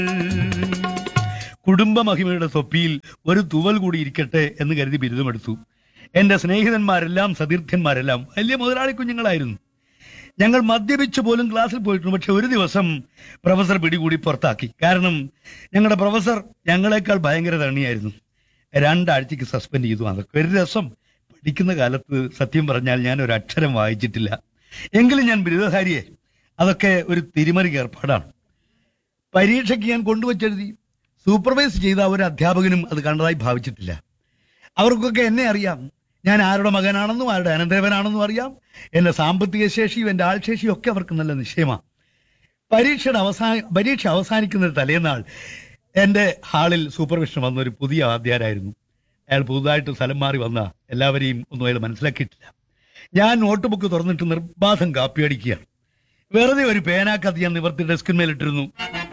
കുടുംബ മഹിമയുടെ തൊപ്പിയിൽ ഒരു തുവൽ കൂടി ഇരിക്കട്ടെ എന്ന് കരുതി ബിരുദമെടുത്തു എന്റെ സ്നേഹിതന്മാരെല്ലാം സതീർത്ഥ്യന്മാരെല്ലാം വലിയ മുതലാളി കുഞ്ഞുങ്ങളായിരുന്നു ഞങ്ങൾ മദ്യപിച്ച് പോലും ക്ലാസ്സിൽ പോയിട്ടുണ്ട് പക്ഷെ ഒരു ദിവസം പ്രൊഫസർ പിടികൂടി പുറത്താക്കി കാരണം ഞങ്ങളുടെ പ്രൊഫസർ ഞങ്ങളെക്കാൾ ഭയങ്കര തണ്ണിയായിരുന്നു രണ്ടാഴ്ചക്ക് സസ്പെൻഡ് ചെയ്തു അതൊക്കെ ഒരു രസം പഠിക്കുന്ന കാലത്ത് സത്യം പറഞ്ഞാൽ ഞാൻ ഒരു അക്ഷരം വായിച്ചിട്ടില്ല എങ്കിലും ഞാൻ ബിരുദധാരിയെ അതൊക്കെ ഒരു തിരിമറി ഏർപ്പാടാണ് പരീക്ഷയ്ക്ക് ഞാൻ കൊണ്ടുവച്ചെഴുതി സൂപ്പർവൈസ് ചെയ്ത ഒരു അധ്യാപകനും അത് കണ്ടതായി ഭാവിച്ചിട്ടില്ല അവർക്കൊക്കെ എന്നെ അറിയാം ഞാൻ ആരുടെ മകനാണെന്നും ആരുടെ അനന്തരവനാണെന്നും അറിയാം എന്റെ സാമ്പത്തിക ശേഷിയും എന്റെ ആൾശേഷിയും ഒക്കെ അവർക്ക് നല്ല നിശ്ചയമാണ് പരീക്ഷയുടെ അവസാന പരീക്ഷ അവസാനിക്കുന്ന ഒരു തലേന്നാൾ എന്റെ ഹാളിൽ സൂപ്പർവിഷൻ വന്ന ഒരു പുതിയ ആദ്യാരായിരുന്നു അയാൾ പുതുതായിട്ട് സ്ഥലം മാറി വന്ന എല്ലാവരെയും ഒന്നും അയാൾ മനസ്സിലാക്കിയിട്ടില്ല ഞാൻ നോട്ട് ബുക്ക് തുറന്നിട്ട് നിർബാധം കാപ്പി അടിക്കുകയാണ് വെറുതെ ഒരു പേനാക്കത്ത് ഞാൻ നിവർത്തി ഡെസ്കിന്മേലിട്ടിരുന്നു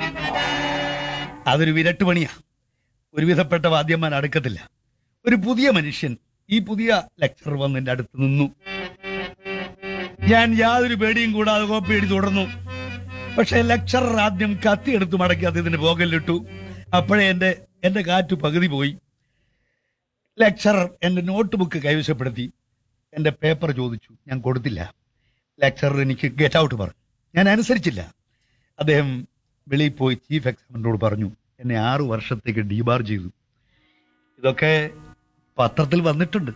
അതൊരു വിരട്ട് പണിയാ ഒരുവിധപ്പെട്ട വാദ്യന്മാർ അടുക്കത്തില്ല ഒരു പുതിയ മനുഷ്യൻ ഈ പുതിയ ലെക്ചർ വന്ന് എന്റെ അടുത്ത് നിന്നു ഞാൻ യാതൊരു പേടിയും കൂടാതെ കോപ്പി എഴുതി തുടർന്നു പക്ഷെ ലെക്ചറർ ആദ്യം കത്തിയെടുത്ത് മടക്കി അദ്ദേഹത്തിന്റെ പോകലിലിട്ടു അപ്പോഴേ എന്റെ എന്റെ കാറ്റ് പകുതി പോയി ലെക്ചറർ എന്റെ നോട്ട് ബുക്ക് കൈവശപ്പെടുത്തി എന്റെ പേപ്പർ ചോദിച്ചു ഞാൻ കൊടുത്തില്ല ലെക്ചറർ എനിക്ക് ഗെറ്റ് ഔട്ട് പറഞ്ഞു ഞാൻ അനുസരിച്ചില്ല അദ്ദേഹം വെളിയിൽ പോയി ചീഫ് എക്സാമിനോട് പറഞ്ഞു എന്നെ ആറു വർഷത്തേക്ക് ഡീബാർ ചെയ്തു ഇതൊക്കെ പത്രത്തിൽ വന്നിട്ടുണ്ട്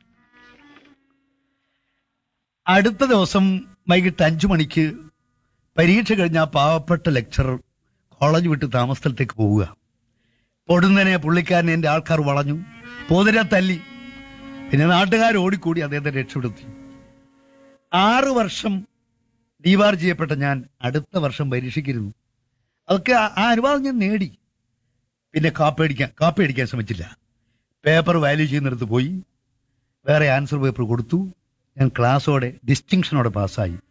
അടുത്ത ദിവസം വൈകിട്ട് അഞ്ചു മണിക്ക് പരീക്ഷ കഴിഞ്ഞ ആ പാവപ്പെട്ട ലെക്ചറർ കോളേജ് വിട്ട് താമസസ്ഥലത്തേക്ക് പോവുക പൊടുന്നനെ പുള്ളിക്കാരനെ എന്റെ ആൾക്കാർ വളഞ്ഞു പോതിര തല്ലി പിന്നെ നാട്ടുകാർ ഓടിക്കൂടി അദ്ദേഹത്തെ രക്ഷപ്പെടുത്തി ആറ് വർഷം ഡീവാർ ചെയ്യപ്പെട്ട ഞാൻ അടുത്ത വർഷം പരീക്ഷയ്ക്കിരുന്നു അതൊക്കെ ആ- ആ അനുവാദം ഞാൻ നേടി പിന്നെ കാപ്പി അടിക്കാൻ കാപ്പി അടിക്കാൻ ശ്രമിച്ചില്ല പേപ്പർ വാല്യൂ ചെയ്യുന്നിടത്ത് പോയി വേറെ ആൻസർ പേപ്പർ കൊടുത്തു ഞാൻ ക്ലാസ്സോടെ ഡിസ്റ്റിങ്ഷനോടെ പാസ്സായി